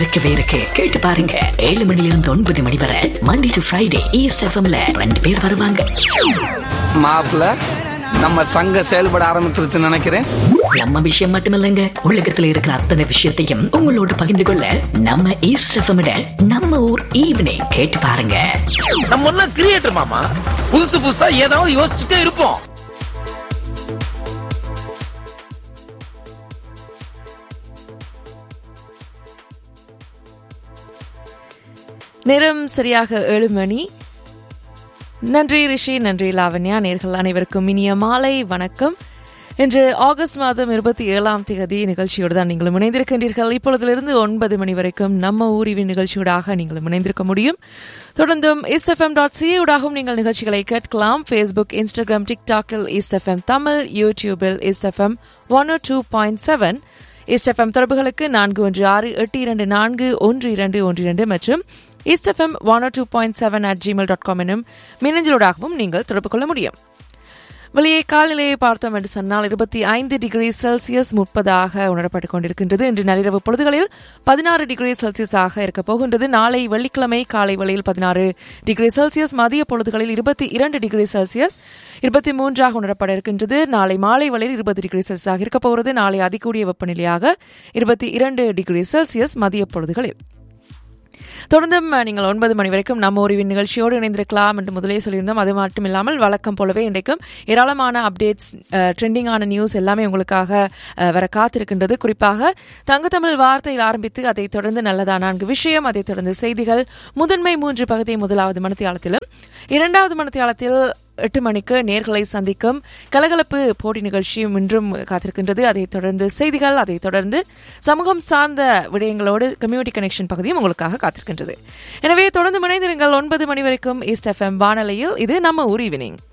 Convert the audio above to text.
இருக்கவே இருக்கு கேட்டு பாருங்க ஏழு மணில இருந்து ஒன்பது மணி வரை மண்டே டு ஃப்ரைடே ஈஸ்ட் எஃப்எம்ல ரெண்டு பேர் வருவாங்க மாப்பிள்ள நம்ம சங்கம் செயல்பட ஆரம்பிச்சிருச்சுன்னு நினைக்கிறேன் நம்ம விஷயம் மட்டுமில்லைங்க உலகத்துல இருக்கிற அத்தனை விஷயத்தையும் உங்களோட பகிர்ந்து கொள்ள நம்ம ஈஸ்ட் எஃப்எம் நம்ம ஊர் ஈவினிங் கேட்டு பாருங்க நம்ம எல்லாம் கிரியேட்டர் மாமா புதுசு புதுசா ஏதாவது யோசிச்சுட்டே இருப்போம் நேரம் சரியாக ஏழு மணி நன்றி ரிஷி நன்றி லாவண்யா நேர்கள் அனைவருக்கும் இனிய மாலை வணக்கம் இன்று ஆகஸ்ட் மாதம் இருபத்தி ஏழாம் தேதி நிகழ்ச்சியோடு தான் நீங்கள் இணைந்திருக்கின்றீர்கள் இப்பொழுதிலிருந்து ஒன்பது மணி வரைக்கும் நம்ம ஊரிவின் நிகழ்ச்சியோடாக நீங்கள் இணைந்திருக்க முடியும் தொடர்ந்தும் இஸ்எஃப்எம் டாட் சிஏடாகவும் நீங்கள் நிகழ்ச்சிகளை கேட்கலாம் ஃபேஸ்புக் இன்ஸ்டாகிராம் டிக்டாக்கில் இஸ்எஃப்எம் தமிழ் யூடியூபில் ISFM one two point seven ISFM தொடர்புகளுக்கு நான்கு ஒன்று ஆறு எட்டு இரண்டு நான்கு ஒன்று இரண்டு ஒன்று இரண்டு மற்றும் ISFM one two point seven at Gmail dot com எனும் மின்னஞ்சலோடாகவும் நீங்கள் தொடர்பு கொள்ள முடியும் வெளியே காலநிலையை பார்த்தோம் என்று சொன்னால் இருபத்தி ஐந்து டிகிரி செல்சியஸ் முப்பதாக உணரப்பட்டுக் கொண்டிருக்கின்றது இன்று நள்ளிரவு பொழுதுகளில் பதினாறு டிகிரி செல்சியஸாக இருக்கப் போகின்றது நாளை வெள்ளிக்கிழமை காலை வேளையில் பதினாறு டிகிரி செல்சியஸ் மதிய பொழுதுகளில் இருபத்தி இரண்டு டிகிரி செல்சியஸ் இருபத்தி மூன்றாக உணரப்பட இருக்கின்றது நாளை மாலை வேளையில் இருபது டிகிரி செல்சியஸாக இருக்கப் போகிறது நாளை அதிகூடிய வெப்பநிலையாக இருபத்தி இரண்டு டிகிரி செல்சியஸ் மதிய பொழுதுகளில் தொடர்ந்தும் நீங்கள் ஒன்பது மணி வரைக்கும் நம்ம ஒரு நிகழ்ச்சியோடு இணைந்திருக்கலாம் என்று முதலே சொல்லியிருந்தோம் அது மட்டும் இல்லாமல் வழக்கம் போலவே இன்றைக்கும் ஏராளமான அப்டேட்ஸ் ட்ரெண்டிங்கான நியூஸ் எல்லாமே உங்களுக்காக அஹ், வர காத்திருக்கின்றது குறிப்பாக தங்கத்தமிழ் வார்த்தையில் ஆரம்பித்து அதைத் தொடர்ந்து நல்லதா நான்கு விஷயம் அதைத் தொடர்ந்து செய்திகள் முதன்மை மூன்று பகுதி முதலாவது மனத்தியாலத்திலும் இரண்டாவது மனத்தியாலத்தில் எட்டு மணிக்கு நேர்களை சந்திக்கும் கலகலப்பு போட்டி நிகழ்ச்சியும் இன்றும் காத்திருக்கின்றது அதைத் தொடர்ந்து செய்திகள் அதைத் தொடர்ந்து சமூகம் சார்ந்த விடயங்களோடு கம்யூனிட்டி கனெக்ஷன் பகுதியும் உங்களுக்காக காத்திருக்கின்றது எனவே தொடர்ந்து இணைந்திருங்கள் ஒன்பது மணி வரைக்கும் ஈஸ்ட் எஃப்எம் வானொலியில் இது நம்ம ஊர் ஈவினிங்